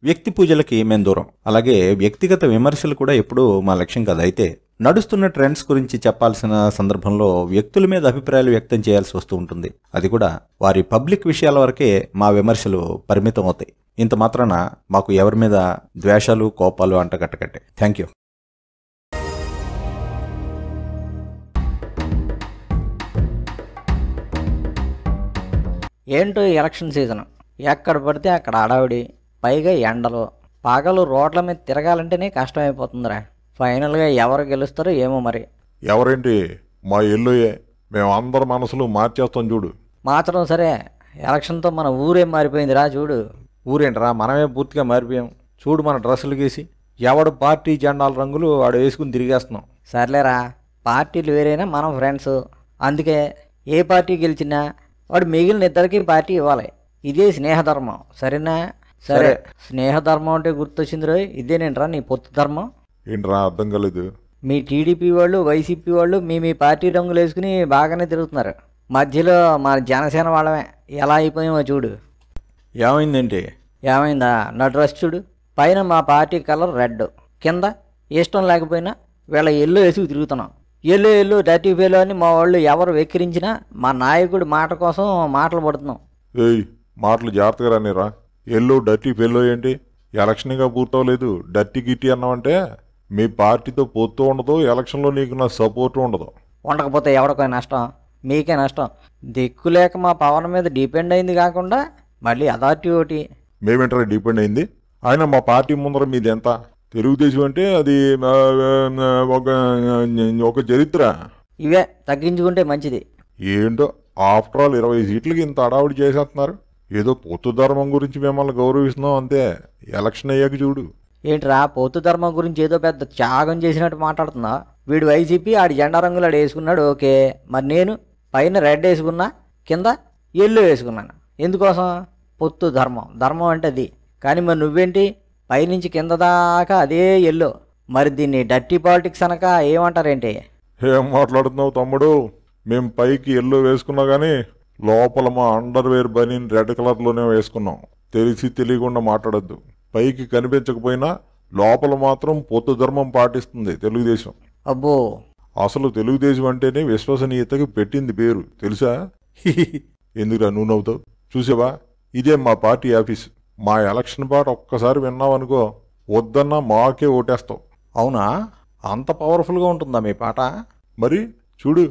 వ్యక్తి పూజలకి మేం దూరం అలాగే వ్యక్తిగత విమర్శలు కూడా ఎప్పుడూ మా లక్ష్యం కాదు అయితే నడుస్తున్న ట్రెండ్స్ గురించి చెప్పాల్సిన సందర్భంలో వ్యక్తుల మీద అభిప్రాయాలు వ్యక్తం చేయాల్సి వస్తూ ఉంటుంది అది కూడా వారి పబ్లిక్ విషయాల వరకే మా విమర్శలు పరిమితం అవుతాయి ఇంత మాత్రాన మాకు ఎవరి మీద ద్వేషాలు కోపాలు అంటగట్టకట్టే థ్యాంక్ యూ ఏంటో ఈ ఎలక్షన్ సీజన్ ఎక్కడ పడితే అక్కడ అడావిడి పైగా ఎండలు పగలు రోడ్ల మీద తిరగాలంటేనే కష్టమైపోతుందిరా ఫైనల్గా ఎవరు గెలుస్తారో ఏమో మరి ఎవరేంటి మా ఎల్లుయే మేము అందరి మనసులు మార్చేస్తాం చూడు మార్చడం సరే ఎలక్షన్తో మన ఊరేం మారిపోయిందిరా చూడు ఊరేంట్రా మనమే పూర్తిగా మారిపోయాం చూడు మన డ్రెస్సులు గీసి ఎవడు పార్టీ జెండాల రంగులు ఆడు వేసుకుని తిరిగేస్తున్నాం సర్లేరా పార్టీలు వేరైనా మనం ఫ్రెండ్స్ అందుకే ఏ పార్టీ గెలిచినా వాడు మిగిలిన ఇద్దరికి పార్టీ ఇవ్వాలి ఇదే స్నేహధర్మం సరేనా సరే సరే. స్నేహధర్మం అంటే గుర్తొచ్చింది రోయ్ ఇదేనేంట్రా నీ పొత్తు ధర్మం ఏంట్రా అర్థం కాలేదు మీ టీడీపీ వాళ్ళు వైసీపీ వాళ్ళు మీ మీ పార్టీ రంగులు వేసుకుని బాగానే తిరుగుతున్నారు మధ్యలో మన జనసేన వాళ్ళమే ఎలా అయిపోయామో చూడు ఏమైందేంటి ఏమైందా నా డ్రెస్ చూడు పైన మా పార్టీ కలర్ రెడ్ కింద ఇష్టం లేకపోయినా వీళ్ళ ఎల్లు వేసుకు తిరుగుతున్నాం ఎల్లు ఎల్లు డర్టీ ఫేలో అని మా వాళ్ళు ఎవరు వెక్కిరించినా మా నాయకుడి మాట కోసం మాటలు పడుతున్నాం ఏయ్ మాటలు జాగ్రత్తగా రానిరా ఎల్లు డర్టీ ఫెల్లో ఏంటి ఎలక్షన్గా పూర్తవలేదు డర్టీ గిట్టి అన్నామంటే మీ పార్టీతో పొత్తు ఉండదు ఎలక్షన్లో నీకు నా సపోర్ట్ ఉండదు ఉండకపోతే ఎవరికో నష్టం మీకే నష్టం దిక్కు లేక మా పవన్ మీద డిపెండ్ అయింది కాకుండా మళ్ళీ అథారిటీ ఒకటి మేమేంటారా డిపెండ్ అయింది ఆయన మా పార్టీ ముందర మీది ఎంత తెలుగుదేశం అంటే అది ఆ, ఆ, ఒక ఒక చరిత్ర ఇవే తగ్గించుకుంటే మంచిది ఏంటో ఆఫ్టర్ ఆల్ ఇరవై సీట్లకి ఇంత అడావుడి చేసేస్తున్నారు ఏదో పొత్తు ధర్మం గురించి మిమ్మల్ని గౌరవిస్తున్నాం అంతే ఎలక్షన్ అయ్యాక చూడు ఏంట్రా పొత్తు ధర్మం గురించి ఏదో పెద్ద త్యాగం చేసినట్టు మాట్లాడుతున్నా వీడు వైసీపీ ఆడి జెండా రంగులు ఆడు వేసుకున్నాడు ఓకే మరి నేను పైన రెడ్ వేసుకున్నా కింద ఎల్లో వేసుకున్నాను ఎందుకోసం పొత్తు ధర్మం ధర్మం అంటే అది కానీ మరి నువ్వేంటి పైనుంచి కింద దాకా అదే ఎల్లో మరి దీన్ని డర్టీ పాలిటిక్స్ అనక ఏమంటారేంటి ఏం మాట్లాడుతున్నావు తమ్ముడు మేం పైకి ఎల్లో వేసుకున్నా కానీ లోపల మా అండర్ వేర్ బనీన్ రెడ్ కలర్లోనే వేసుకున్నాం తెలిసి తెలియకుండా మాట్లాడద్దు పైకి కనిపించకపోయినా లోపల మాత్రం పొత్తు ధర్మం పాటిస్తుంది తెలుగుదేశం అబ్బో అసలు తెలుగుదేశం అంటేనే విశ్వసనీయతకి పెట్టింది పేరు తెలుసా ఎందుకురా నువ్వు నవ్వుతావు చూసావా ఇదే మా పార్టీ ఆఫీస్ మా ఎలక్షన్ పాట ఒక్కసారి విన్నావనుకో వద్దన్నా మాకే ఓటేస్తావు అవునా అంత పవర్ఫుల్గా ఉంటుందా మీ పాట మరి చూడు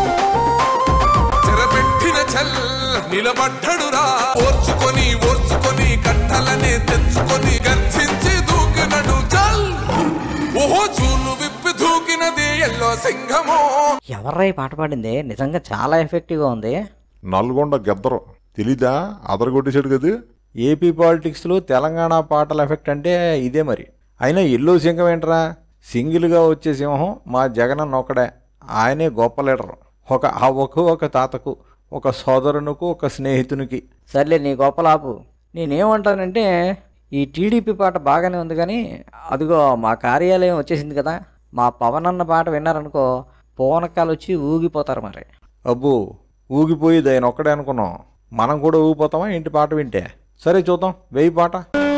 చెరపెట్టిన చల్ నిలబడ్డడురా ఓర్చుకొని ఓర్చుకొని కట్టలనే తెచ్చుకొని గర్జించి దూకినడు చల్ ఓహో చూలు విప్పి దూకినది ఎల్లో సింహమో ఎవర్రా ఈ పాట పాడింది నిజంగా చాలా ఎఫెక్టివ్గా ఉంది నల్గొండ గద్దరం తెలీదా అదరగొట్టేశాడు కదా ఏపీ పాలిటిక్స్లో తెలంగాణ పాటల ఎఫెక్ట్ అంటే ఇదే మరి అయినా ఎల్లో సింహం ఏంట్రా సింగిల్గా వచ్చే సింహం మా జగనన్న ఒకడే ఆయనే గొప్ప లీడర్ ఒక అవ్వకు ఒక తాతకు ఒక సోదరునికి ఒక స్నేహితునికి సర్లే నీ గొప్పలాపు నేనేమంటానంటే ఈ టీడీపీ పాట బాగానే ఉంది కానీ అదిగో మా కార్యాలయం వచ్చేసింది కదా మా పవన్ అన్న పాట విన్నారనుకో పూనకాలు వచ్చి ఊగిపోతారు మరి అబ్బో ఊగిపోయేది ఆయన ఒక్కడే అనుకున్నాం మనం కూడా ఊగిపోతామా ఇంటి పాట వింటే సరే చూద్దాం వెయ్యి పాట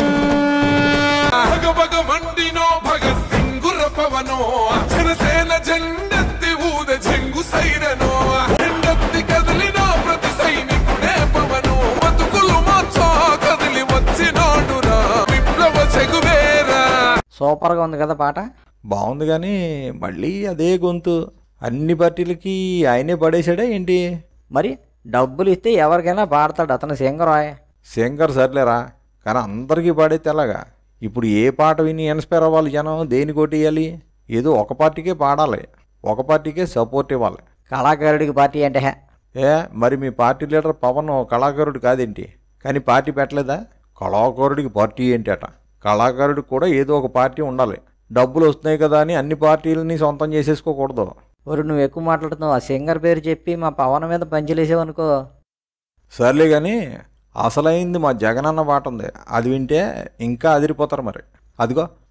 భగభగ మండినో భగత్ సింగుర పవనో జనసేన జెండెత్తి ఊద చెంగు సైరనో ఎండెత్తి కదిలిన ప్రతి సైనికుడే పవను బతుకులు మార్చో కదిలి వచ్చినాడురా విప్లవ చెగువేరా సూపర్గా ఉంది కదా పాట బాగుంది కానీ మళ్ళీ అదే గొంతు అన్ని పార్టీలకి ఆయనే పడేశాడా ఏంటి మరి డబ్బులు ఇస్తే ఎవరికైనా పాడతాడు అతను సింగరాయ్ సింగర్ సర్లేరా కానీ అందరికీ పాడైతే ఎలాగా ఇప్పుడు ఏ పాట విని ఇన్స్పైర్ అవ్వాలి జనం దేనికి కొట్టేయాలి ఏదో ఒక పార్టీకే పాడాలి ఒక పార్టీకే సపోర్ట్ ఇవ్వాలి కళాకారుడికి పార్టీ అంటే హే. ఏ మరి మీ పార్టీ లీడర్ పవన్ కళాకారుడు కాదేంటి కానీ పార్టీ పెట్టలేదా కళాకారుడికి పార్టీ ఏంటి అట కళాకారుడికి కూడా ఏదో ఒక పార్టీ ఉండాలి డబ్బులు వస్తున్నాయి కదా అని అన్ని పార్టీలని సొంతం చేసేసుకోకూడదు ఒరు నువ్వు ఎక్కువ మాట్లాడుతున్నావు ఆ సింగర్ పేరు చెప్పి మా పవన్ మీద పంచలేసావనుకో సర్లే కానీ అసలైంది మా జగనన్న పాట ఉంది అది వింటే ఇంకా అదిరిపోతారు మరి అదిగో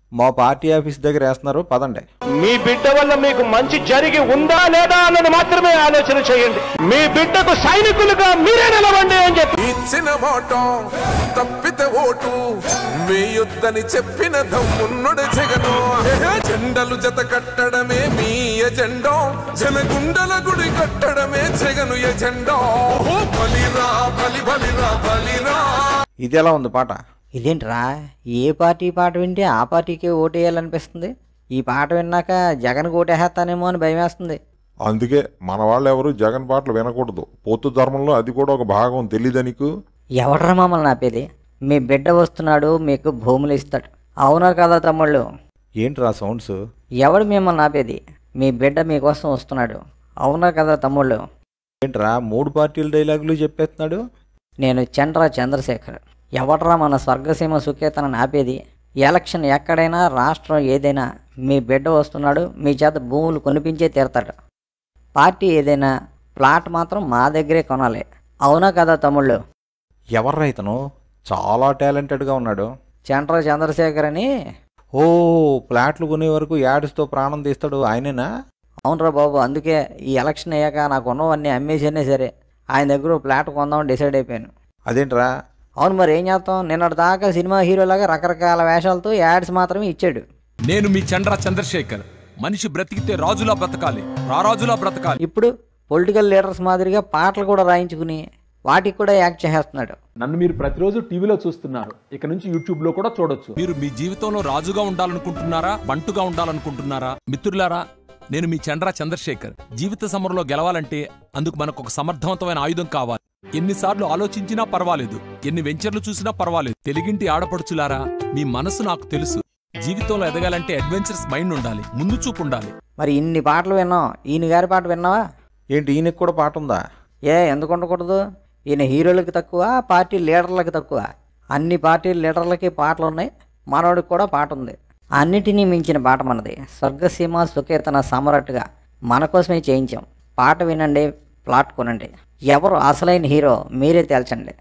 మా పార్టీ ఆఫీస్ దగ్గర వేస్తున్నారు పదండి మీ బిడ్డ వల్ల మీకు మంచి జరిగి ఉందా లేదా అన్నది మాత్రమే ఆలోచన చేయండి మీ బిడ్డకు సైనికులుగా మీరే నిలవండి అని చెప్పి ఇచ్చిన మాట తప్పితే ఓటు వేయొద్దని చెప్పిన దమ్మున్నడు జగను జెండలు జత కట్టడమే మీ ఎజెండో జనగుండల గుడి కట్టడమే జగను ఎజెండో ఓ బలిరా బలి బలిరా బలిరా ఇది ఎలా ఉంది పాట ఇదేంట్రా ఏ పార్టీ పాట వింటే ఆ పార్టీకే ఓటేయాలనిపిస్తుంది ఈ పాట విన్నాక జగన్కి ఓటేసేస్తానేమో అని భయం వేస్తుంది అందుకే మన వాళ్ళు ఎవరు జగన్ పాటలు వినకూడదు పొత్తు ధర్మంలో అది కూడా ఒక భాగం తెలీదా నీకు ఎవడ్రా మమ్మల్ని ఆపేది మీ బిడ్డ వస్తున్నాడు మీకు భూములు ఇస్తాడు అవునా కదా తమ్ముళ్ళు ఏంట్రా సౌండ్స్ ఎవడు మిమ్మల్ని ఆపేది మీ బిడ్డ మీకోసం వస్తున్నాడు అవునా కదా తమ్ముళ్ళు ఏంట్రా మూడు పార్టీల డైలాగులు చెప్పేస్తున్నాడు నేను చంద్ర చంద్రశేఖర్ ఎవడ్రా మన స్వర్గసీమ సుఖేతనని ఆపేది ఎలక్షన్ ఎక్కడైనా రాష్ట్రం ఏదైనా మీ బిడ్డ వస్తున్నాడు మీ చేత భూములు కొనిపించే తీరతాడు పార్టీ ఏదైనా ప్లాట్ మాత్రం మా దగ్గరే కొనాలి అవునా కదా తమ్ముళ్ళు ఎవర్రా ఇతను చాలా టాలెంటెడ్గా ఉన్నాడు చంద్ర చంద్రశేఖర్ అని ఓ ప్లాట్లు కొనే వరకు యాడ్స్తో ప్రాణం తీస్తాడు ఆయనేనా అవునరా బాబు అందుకే ఈ ఎలక్షన్ అయ్యాక నాకు ఉన్నవన్నీ అమ్మేసినే సరే ఆయన దగ్గర ఓ ప్లాట్ కొందామని డిసైడ్ అయిపోయాను అదేంట్రా అవును మరి ఏం చేస్తాం నిన్నటి దాకా సినిమా హీరోలాగా రకరకాల వేషాలతో యాడ్స్ మాత్రమే ఇచ్చాడు నేను మీ చంద్ర చంద్రశేఖర్ మనిషి బ్రతికితే రాజులా బ్రతకాలి రారాజులా బ్రతకాలి ఇప్పుడు పొలిటికల్ లీడర్స్ మాదిరిగా పాటలు కూడా రాయించుకుని వాటికి కూడా యాక్ట్ చేసేస్తున్నాడు నన్ను మీరు ప్రతిరోజు టీవీలో చూస్తున్నారు ఇక నుంచి యూట్యూబ్లో కూడా చూడొచ్చు మీరు మీ జీవితంలో రాజుగా ఉండాలనుకుంటున్నారా బంటుగా ఉండాలనుకుంటున్నారా మిత్రులారా నేను మీ చంద్ర చంద్రశేఖర్ జీవిత సమరంలో గెలవాలంటే అందుకు మనకు ఒక సమర్థవంతమైన ఆయుధం కావాలి ఎన్నిసార్లు ఆలోచించినా పర్వాలేదు ఎన్ని వెంచర్లు చూసినా పర్వాలేదు తెలుగింటి ఆడపడుచులారా మీ మనసు నాకు తెలుసు జీవితంలో ఎదగాలంటే అడ్వెంచరస్ మైండ్ ఉండాలి ముందు చూపు ఉండాలి మరి ఇన్ని పాటలు విన్నాం ఈయన గారి పాట విన్నావా ఏంటి ఈయనకి కూడా పాట ఉందా ఏ ఎందుకు ఉండకూడదు ఈయన హీరోలకి తక్కువ పార్టీ లీడర్లకి తక్కువ అన్ని పార్టీ లీడర్లకి పాటలు ఉన్నాయి మనోడికి కూడా పాట ఉంది అన్నిటినీ మించిన పాట మనది స్వర్గసీమ సుఖేతన సమరట్టుగా మన కోసమే చేయించాం పాట వినండి ప్లాట్ కొనండి ఎవరు అసలైన హీరో మీరే తేల్చండి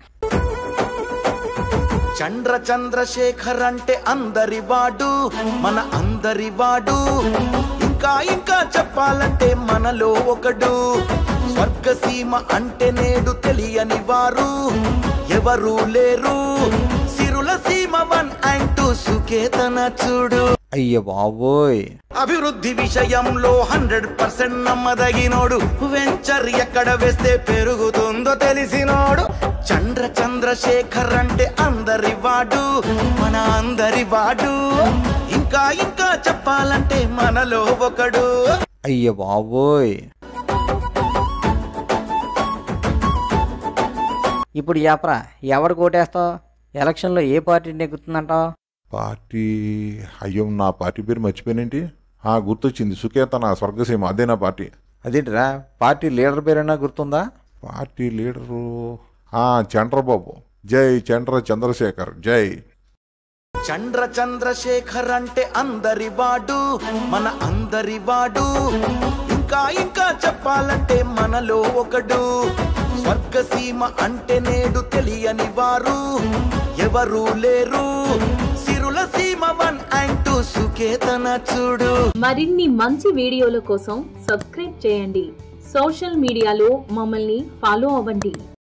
చంద్ర చంద్రశేఖర్ అంటే అందరి వాడు మన అందరి వాడు ఇంకా ఇంకా చెప్పాలంటే మనలో ఒకడు స్వర్గసీమ అంటే నేడు తెలియని వారు ఎవరు లేరు సిరుల సీమ వన్ అంటూ సుకేతన చూడు అయ్య బాబోయ్ అభివృద్ధి విషయంలో హండ్రెడ్ పర్సెంట్ నమ్మదగినోడు వెంచర్ ఎక్కడ వేస్తే పెరుగుతుందో తెలిసినోడు చంద్ర చంద్రశేఖర్ అంటే అందరి వాడు మన అందరి వాడు ఇంకా ఇంకా చెప్పాలంటే మనలో ఒకడు అయ్య బాబోయ్ ఇప్పుడు చెప్పరా ఎవరు కోటేస్తావు ఎలక్షన్లో ఏ పార్టీ నెగ్గుతుందంటావు పార్టీ అయ్యో నా పార్టీ పేరు మర్చిపోయినేంటి ఆ గుర్తొచ్చింది సుకేతన స్వర్గసీమ అదే నా పార్టీ అదేంటిరా పార్టీ లీడర్ పేరైనా గుర్తుందా పార్టీ లీడరు ఆ చంద్రబాబు జై చంద్ర చంద్రశేఖర్ జై చంద్ర చంద్రశేఖర్ అంటే అందరి వాడు మన అందరి వాడు ఇంకా ఇంకా చెప్పాలంటే మనలో ఒకడు స్వర్గసీమ అంటే నేడు తెలియని వారు ఎవరు లేరు సిరుల సీమ వన్ అంటూ సుకేతన చూడు మరిన్ని మంచి వీడియోల కోసం సబ్స్క్రైబ్ చేయండి సోషల్ మీడియాలో మమ్మల్ని ఫాలో అవ్వండి